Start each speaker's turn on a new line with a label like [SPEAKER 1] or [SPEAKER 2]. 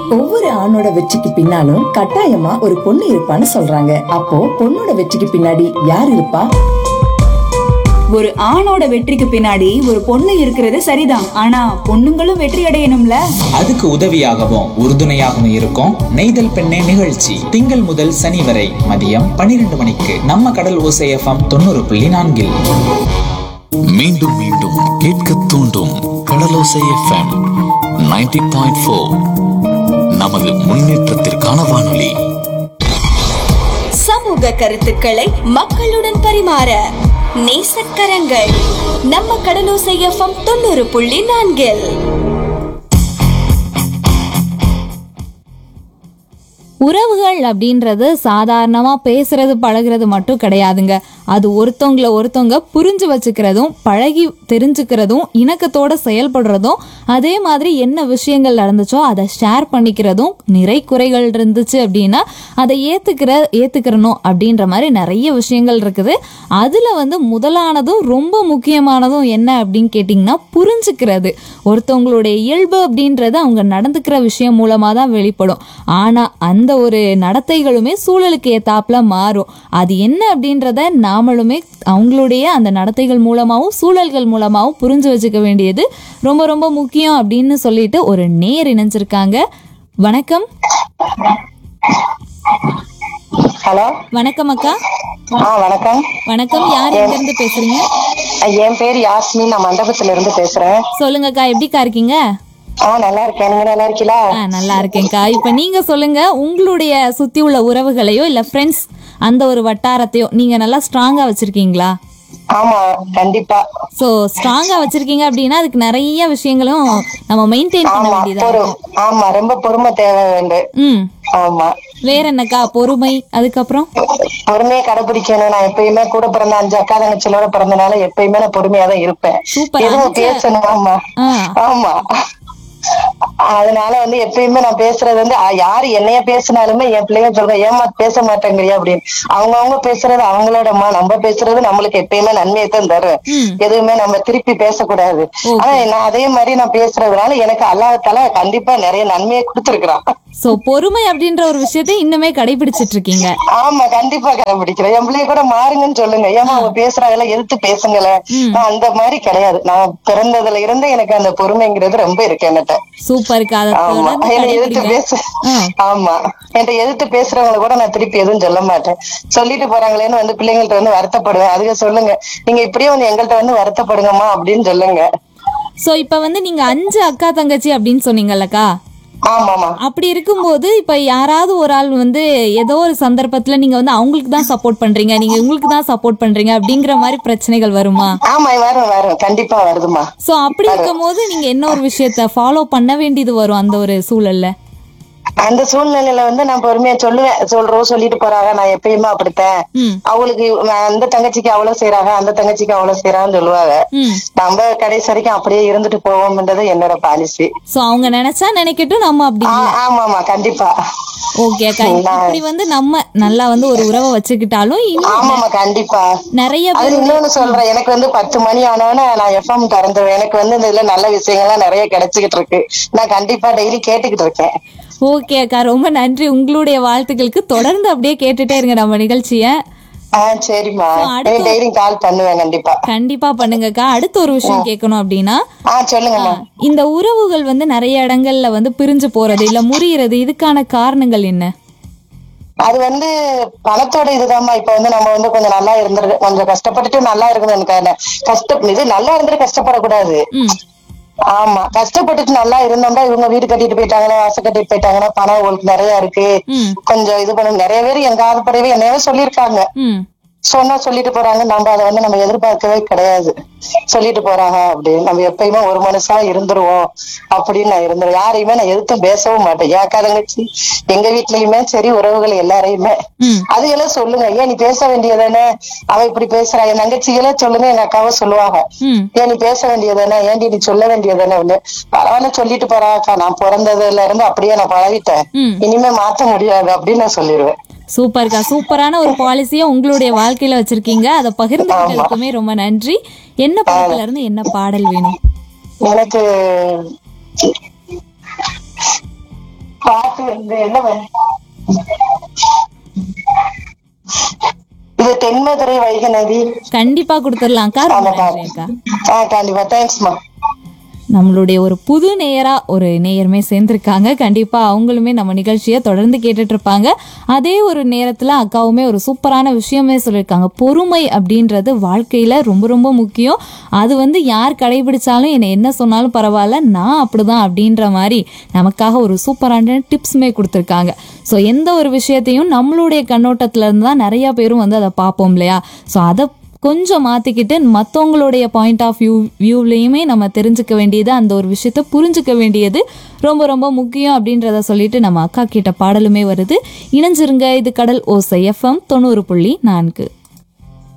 [SPEAKER 1] ஒவ்வொரு ஆணோட வெற்றிக்கு பின்னாலும் கட்டாயமா ஒரு பொண்ணு இருப்பான்னு சொல்றாங்க அப்போ பொண்ணோட வெற்றிக்கு பின்னாடி யார் இருப்பா
[SPEAKER 2] ஒரு ஆணோட வெற்றிக்கு பின்னாடி ஒரு பொண்ணு இருக்கிறது சரிதான் ஆனா பொண்ணுங்களும் வெற்றி அடையணும்ல
[SPEAKER 3] அதுக்கு உதவியாகவும் உறுதுணையாகவும் இருக்கும் நெய்தல் பெண்ணே நிகழ்ச்சி திங்கள் முதல் சனி வரை மதியம் பன்னிரண்டு மணிக்கு நம்ம கடல் ஓசை எஃப்எம் தொண்ணூறு புள்ளி நான்கில்
[SPEAKER 4] மீண்டும் மீண்டும் கேட்க தூண்டும் கடலோசை எஃப்எம் 90.4 பாயிண்ட் ஃபோர் நமது முன்னேற்றத்திற்கான வானொலி
[SPEAKER 5] சமூக கருத்துக்களை மக்களுடன் பரிமாற நேசக்கரங்கள் நம்ம கடலோசை எஃப்எம் தொண்ணூறு புள்ளி நான்கில்
[SPEAKER 6] உறவுகள் அப்படின்றது சாதாரணமா பேசுறது பழகுறது மட்டும் கிடையாதுங்க அது ஒருத்தவங்கள ஒருத்தவங்க புரிஞ்சு வச்சுக்கிறதும் பழகி தெரிஞ்சுக்கிறதும் இணக்கத்தோட செயல்படுறதும் அதே மாதிரி என்ன விஷயங்கள் நடந்துச்சோ அதை ஷேர் பண்ணிக்கிறதும் நிறை குறைகள் இருந்துச்சு அப்படின்னா அதை ஏத்துக்கிற ஏத்துக்கிறணும் அப்படின்ற மாதிரி நிறைய விஷயங்கள் இருக்குது அதுல வந்து முதலானதும் ரொம்ப முக்கியமானதும் என்ன அப்படின்னு கேட்டிங்கன்னா புரிஞ்சுக்கிறது ஒருத்தவங்களுடைய இயல்பு அப்படின்றது அவங்க நடந்துக்கிற விஷயம் மூலமா தான் வெளிப்படும் ஆனா அந்த ஒரு நடத்தைகளுமே சூழலுக்கு ஏத்தாப்புல மாறும் அது என்ன அப்படின்றத நாமளுமே அவங்களுடைய அந்த நடத்தைகள் மூலமாகவும் சூழல்கள் மூலமாகவும் புரிஞ்சு வச்சுக்க வேண்டியது ரொம்ப ரொம்ப முக்கியம் அப்படின்னு சொல்லிட்டு ஒரு நேர் இணைஞ்சிருக்காங்க வணக்கம்
[SPEAKER 7] ஹலோ
[SPEAKER 6] வணக்கம் அக்கா
[SPEAKER 7] ஆ வணக்கம்
[SPEAKER 6] வணக்கம் யார் எங்க இருந்து பேசுறீங்க
[SPEAKER 7] என் பேர் யாஸ்மின் நான் மண்டபத்துல இருந்து பேசுறேன்
[SPEAKER 6] சொல்லுங்க அக்கா எப்படிக்கா இருக்கீங்க
[SPEAKER 7] ஆ நல்லா இருக்கேன் நீங்க நல்லா இருக்கீங்களா
[SPEAKER 6] ஆ நல்லா இருக்கேன்க்கா இப்ப நீங்க சொல்லுங்க உங்களுடைய சுத்தி உள்ள உறவுகளையோ இல்ல ஃப்ரெண்ட்ஸ் அந்த ஒரு வட்டாரத்தையோ நீங்க நல்லா ஸ்ட்ராங்கா வச்சிருக்கீங்களா
[SPEAKER 7] ஆமா கண்டிப்பா
[SPEAKER 6] சோ ஸ்ட்ராங்கா வச்சிருக்கீங்க அப்படின்னா அதுக்கு நிறைய விஷயங்களும் நம்ம மெயின்டைன் பண்ண
[SPEAKER 7] ஆமா
[SPEAKER 6] வேண்டியதா
[SPEAKER 7] பொறு
[SPEAKER 6] இருக்கும்
[SPEAKER 7] ஆமா ரொம்ப பொறுமை தேவை வேண்டும்
[SPEAKER 6] ம்
[SPEAKER 7] ஆமா
[SPEAKER 6] வேற என்னக்கா பொறுமை அதுக்கப்புறம்
[SPEAKER 7] பொறுமையை கடைபிடிக்கணும் நான் எப்பயுமே கூட பிறந்த அஞ்சு அக்கா தங்கச்சியோட பிறந்தனால எப்பயுமே நான் பொறுமையா தான் இருப்பேன்
[SPEAKER 6] சூப்பர்,
[SPEAKER 7] எதுவும்
[SPEAKER 6] அஞ்சு-
[SPEAKER 7] பேசணும் ஆமா
[SPEAKER 6] ஆ.
[SPEAKER 7] ஆமா அதனால வந்து எப்பயுமே நான் பேசுறது வந்து அ, யாரு என்னைய பேசினாலுமே என் பிள்ளைங்க சொல்றேன் ஏமா பேச மாட்டேங்கிறியா அப்படின்னு அவங்கவங்க பேசுறது அவங்களோடமா நம்ம பேசுறது நம்மளுக்கு எப்பயுமே நன்மையை தான் தரும்
[SPEAKER 6] ம்.
[SPEAKER 7] எதுவுமே நம்ம திருப்பி பேசக்கூடாது
[SPEAKER 6] Okay.
[SPEAKER 7] ஆனா நான் அதே மாதிரி நான் பேசுறதுனால எனக்கு அல்லாஹால கண்டிப்பா நிறைய நன்மையை கொடுத்துருக்கான்
[SPEAKER 6] சோ பொறுமை அப்படின்ற ஒரு விஷயத்தை இன்னுமே கடைபிடிச்சிட்டு இருக்கீங்க
[SPEAKER 7] ஆமா கண்டிப்பா கடைபிடிக்கிறேன் என் பிள்ளைய கூட மாறுங்கன்னு சொல்லுங்க ஏமா அவங்க பேசுறாங்கல்ல எதிர்த்து பேசுங்களேன் நான் அந்த மாதிரி கிடையாது நான் பிறந்ததுல இருந்து எனக்கு அந்த பொறுமைங்கிறது ரொம்ப இருக்கு என்கிட்ட
[SPEAKER 6] சூப்பர்க்கா அதை
[SPEAKER 7] ஆமா
[SPEAKER 6] தொடர்ந்து
[SPEAKER 7] என்னை எதிர்த்து
[SPEAKER 6] கடைபிடிங்க
[SPEAKER 7] பேச
[SPEAKER 6] ஆ.
[SPEAKER 7] ஆமா என்கிட்ட எதிர்த்து பேசுறவங்களை கூட நான் திருப்பி எதுவும் சொல்ல மாட்டேன் சொல்லிட்டு போறாங்களேன்னு வந்து பிள்ளைங்கள்ட்ட வந்து வருத்தப்படுவேன் அதுக்கு சொல்லுங்க நீங்க இப்படியே வந்து எங்கள்கிட்ட வந்து வருத்தப்படுங்கம்மா அப்படின்னு சொல்லுங்க
[SPEAKER 6] சோ இப்ப வந்து நீங்க அஞ்சு அக்கா தங்கச்சி அப்படின்னு சொன்னீங்கல்லக்கா
[SPEAKER 7] ஆமாமா
[SPEAKER 6] அப்படி இருக்கும்போது இப்ப யாராவது ஒரு ஆள் வந்து ஏதோ ஒரு சந்தர்ப்பத்துல நீங்க வந்து அவங்களுக்கு தான் சப்போர்ட் பண்றீங்க நீங்க உங்களுக்கு தான் சப்போர்ட் பண்றீங்க அப்படிங்கிற மாதிரி பிரச்சனைகள் வருமா
[SPEAKER 7] ஆமா வரும் வரும் கண்டிப்பா வருதுமா
[SPEAKER 6] சோ அப்படி இருக்கும்போது நீங்க என்ன ஒரு விஷயத்த ஃபாலோ பண்ண வேண்டியது வரும் அந்த ஒரு சூழல்ல
[SPEAKER 7] அந்த சூழ்நிலையில வந்து நான் பொறுமையா சொல்லுவேன் சொல்றோம் சொல்லிட்டு போறாங்க நான் எப்பயுமே அப்படித்தான்
[SPEAKER 6] ம்.
[SPEAKER 7] அவளுக்கு அந்த தங்கச்சிக்கு அவ்வளவு செய்யறாங்க அந்த தங்கச்சிக்கு அவ்வளவு செய்யறாங்கன்னு சொல்லுவாங்க
[SPEAKER 6] ம்
[SPEAKER 7] நம்ம கடைசி வரைக்கும் அப்படியே இருந்துட்டு போவோம்ன்றது என்னோட பாலிசி
[SPEAKER 6] சோ அவங்க நினைச்சா நினைக்கட்டும் நம்ம அப்படி இல்ல
[SPEAKER 7] ஆமா ஆமா கண்டிப்பா
[SPEAKER 6] ஓகே அக்கா இப்படி வந்து நம்ம நல்லா வந்து ஒரு உறவை வச்சுக்கிட்டாலும் இன்னும்
[SPEAKER 7] ஆமாமா கண்டிப்பா
[SPEAKER 6] நிறைய
[SPEAKER 7] அது
[SPEAKER 6] பேர்
[SPEAKER 7] இன்னொன்னு சொல்றேன் எனக்கு வந்து பத்து மணி ஆனவன நான் எஃப்எம் திறந்துருவேன் எனக்கு வந்து இந்த இதுல நல்ல விஷயங்கள்லாம் நிறைய கிடைச்சுக்கிட்டு இருக்கு நான் கண்டிப்பா டெய்லி கேட்டுக்கிட்டு இருக்கேன்
[SPEAKER 6] ஓகே அக்கா ரொம்ப நன்றி உங்களுடைய வாழ்த்துக்களுக்கு தொடர்ந்து அப்படியே கேட்டுட்டே இருங்க நம்ம நிகழ்ச்சிய
[SPEAKER 7] ஆஹ் சரிம்மா
[SPEAKER 6] So, அடுத்து-
[SPEAKER 7] டெய்லியும் கால் பண்ணுவேன் கண்டிப்பா
[SPEAKER 6] கண்டிப்பா பண்ணுங்கக்கா அடுத்த ஒரு விஷயம் கேட்கணும் அப்படின்னா
[SPEAKER 7] ஆஹ் சொல்லுங்கம்மா
[SPEAKER 6] இந்த உறவுகள் வந்து நிறைய இடங்கள்ல வந்து பிரிஞ்சு போறது இல்ல முறியறது இதுக்கான காரணங்கள் என்ன
[SPEAKER 7] அது வந்து பணத்தோட இதுதாம்மா இப்ப வந்து நம்ம வந்து கொஞ்சம் நல்லா இருந்துரு கொஞ்சம் கஷ்டப்பட்டுட்டு நல்லா இருக்கணும் எனக்கு கஷ்டம் இது நல்லா இருந்துட்டு கஷ்டப்படக்கூடாது
[SPEAKER 6] ம்
[SPEAKER 7] ஆமா கஷ்டப்பட்டுட்டு நல்லா இருந்தோம்னா இவங்க வீடு கட்டிட்டு போயிட்டாங்கன்னா வாசல் கட்டிட்டு போயிட்டாங்கன்னா பணம் உங்களுக்கு நிறைய இருக்கு
[SPEAKER 6] ம்
[SPEAKER 7] கொஞ்சம் இது பண்ண நிறைய பேர் எங்க ஆதப்படவே என்னையவே சொல்லியிருக்காங்க
[SPEAKER 6] ம்
[SPEAKER 7] சொன்னா சொல்லிட்டு போறாங்க நம்ம அதை வந்து நம்ம எதிர்பார்க்கவே கிடையாது சொல்லிட்டு போறாங்க அப்படி நம்ம எப்பயுமே ஒரு மனுஷா இருந்துருவோம் அப்படின்னு நான் இருந்துருவேன் யாரையுமே நான் எதிர்த்தும் பேசவும் மாட்டேன் என் தங்கச்சி எங்க வீட்லயுமே சரி உறவுகள் எல்லாரையுமே
[SPEAKER 6] ம்.
[SPEAKER 7] அது எல்லாம் சொல்லுங்க ஏன் நீ பேச வேண்டியதானே அவ இப்படி பேசுறா என் தங்கச்சிகளே சொல்லுங்க எங்க அக்காவை சொல்லுவாங்க
[SPEAKER 6] ம்
[SPEAKER 7] ஏன் நீ பேச வேண்டியதானே ஏன்டி நீ சொல்ல வேண்டியதானே ஒண்ணு பரவாயில்ல சொல்லிட்டு போறா அக்கா நான் பிறந்ததுல இருந்து அப்படியே நான் பழகிட்டேன்
[SPEAKER 6] ம்.
[SPEAKER 7] இனிமே மாத்த முடியாது அப்படின்னு நான் சொல்லிடுவேன்
[SPEAKER 6] சூப்பர்க்கா சூப்பரான ஒரு பாலிசியை உங்களுடைய வாழ்க்கையில வச்சிருக்கீங்க அதை பகிர்ந்துக்கிட்டதுக்குமே ரொம்ப நன்றி என்ன படத்துல இருந்து என்ன பாடல் வேணும்
[SPEAKER 7] எனக்கு பாட இந்த என்ன வே- இது தென்மதுரை வைகை நதி
[SPEAKER 6] கண்டிப்பா கொடுத்துடலாம்க்கா ரொம்ப
[SPEAKER 7] ஆமாக்கா
[SPEAKER 6] நன்றி அக்கா
[SPEAKER 7] ஆ கண்டிப்பா தேங்க்ஸ்மா
[SPEAKER 6] நம்மளுடைய ஒரு புது நேயரா ஒரு நேயருமே சேர்ந்திருக்காங்க கண்டிப்பா அவங்களுமே நம்ம நிகழ்ச்சியை தொடர்ந்து கேட்டுட்டு இருப்பாங்க அதே ஒரு நேரத்துல அக்காவுமே ஒரு சூப்பரான விஷயமே சொல்லியிருக்காங்க பொறுமை அப்படின்றது வாழ்க்கையில ரொம்ப ரொம்ப முக்கியம் அது வந்து யார் கடைபிடிச்சாலும் என்னை என்ன சொன்னாலும் பரவாயில்ல நான் அப்படிதான் அப்படின்ற மாதிரி நமக்காக ஒரு சூப்பரான டிப்ஸுமே கொடுத்துருக்காங்க ஸோ எந்த ஒரு விஷயத்தையும் நம்மளுடைய கண்ணோட்டத்துல இருந்து தான் நிறைய பேரும் வந்து அதை பார்ப்போம் இல்லையா ஸோ அதை கொஞ்சம் மாற்றிக்கிட்டு மற்றவங்களுடைய பாயிண்ட் ஆஃப் வியூ வியூவ்லேயுமே நம்ம தெரிஞ்சுக்க வேண்டியது அந்த ஒரு விஷயத்த புரிஞ்சுக்க வேண்டியது ரொம்ப ரொம்ப முக்கியம் அப்படின்றத சொல்லிட்டு நம்ம அக்கா கிட்ட பாடலுமே வருது இணைஞ்சிருங்க இது கடல் ஓசை எஃப்எம் தொண்ணூறு புள்ளி நான்கு